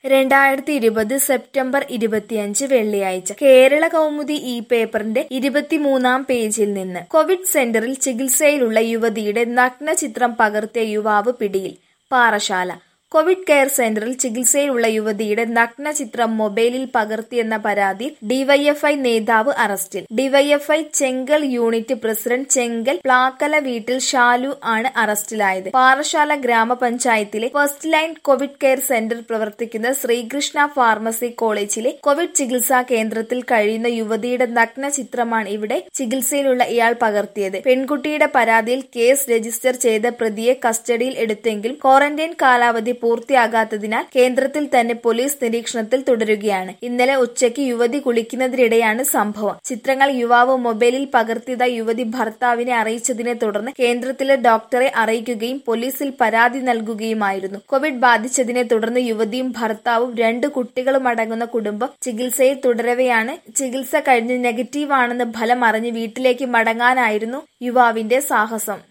രണ്ടായിരത്തി ഇരുപത് സെപ്റ്റംബർ ഇരുപത്തിയഞ്ച് വെള്ളിയാഴ്ച കേരള കൗമുദി ഈ പേപ്പറിന്റെ ഇരുപത്തിമൂന്നാം പേജിൽ നിന്ന് കോവിഡ് സെന്ററിൽ ചികിത്സയിലുള്ള യുവതിയുടെ നഗ്ന ചിത്രം പകർത്തിയ യുവാവ് പിടിയിൽ പാറശാല കോവിഡ് കെയർ സെന്ററിൽ ചികിത്സയിലുള്ള യുവതിയുടെ നഗ്ന ചിത്രം മൊബൈലിൽ പകർത്തിയെന്ന പരാതിയിൽ ഡിവൈഎഫ്ഐ നേതാവ് അറസ്റ്റിൽ DYFI Chenkal unit president Chenkal Plakkala വീട്ടിൽ ഷാലു ആണ് അറസ്റ്റിലായത് പാറശാല ഗ്രാമപഞ്ചായത്തിലെ first line covid care centre പ്രവർത്തിക്കുന്ന ശ്രീകൃഷ്ണ ഫാർമസി കോളേജിലെ കോവിഡ് ചികിത്സാ കേന്ദ്രത്തിൽ കഴിയുന്ന യുവതിയുടെ നഗ്ന ചിത്രമാണ് ഇവിടെ ചികിത്സയിലുള്ള ഇയാൾ പകർത്തിയത് പെൺകുട്ടിയുടെ പരാതിയിൽ കേസ് രജിസ്റ്റർ ചെയ്ത പ്രതിയെ കസ്റ്റഡിയിൽ എടുത്തെങ്കിലും ക്വാറന്റൈൻ കാലാവധി പൂർത്തിയാകാത്തതിനാൽ കേന്ദ്രത്തിൽ തന്നെ പോലീസ് നിരീക്ഷണത്തിൽ തുടരുകയാണ് ഇന്നലെ ഉച്ചയ്ക്ക് യുവതി കുളിക്കുന്നതിനിടെയാണ് സംഭവം ചിത്രങ്ങൾ യുവാവ് മൊബൈലിൽ പകർത്തിയതായി യുവതി ഭർത്താവിനെ അറിയിച്ചതിനെ തുടർന്ന് കേന്ദ്രത്തിലെ ഡോക്ടറെ അറിയിക്കുകയും പോലീസിൽ പരാതി നൽകുകയുമായിരുന്നു കോവിഡ് ബാധിച്ചതിനെ തുടർന്ന് യുവതിയും ഭർത്താവും രണ്ട് കുട്ടികളും അടങ്ങുന്ന കുടുംബം ചികിത്സയിൽ തുടരവെയാണ് ചികിത്സ കഴിഞ്ഞ് നെഗറ്റീവ് ആണെന്ന് ഫലം അറിഞ്ഞ് വീട്ടിലേക്ക് മടങ്ങാനായിരുന്നു യുവാവിന്റെ സാഹസം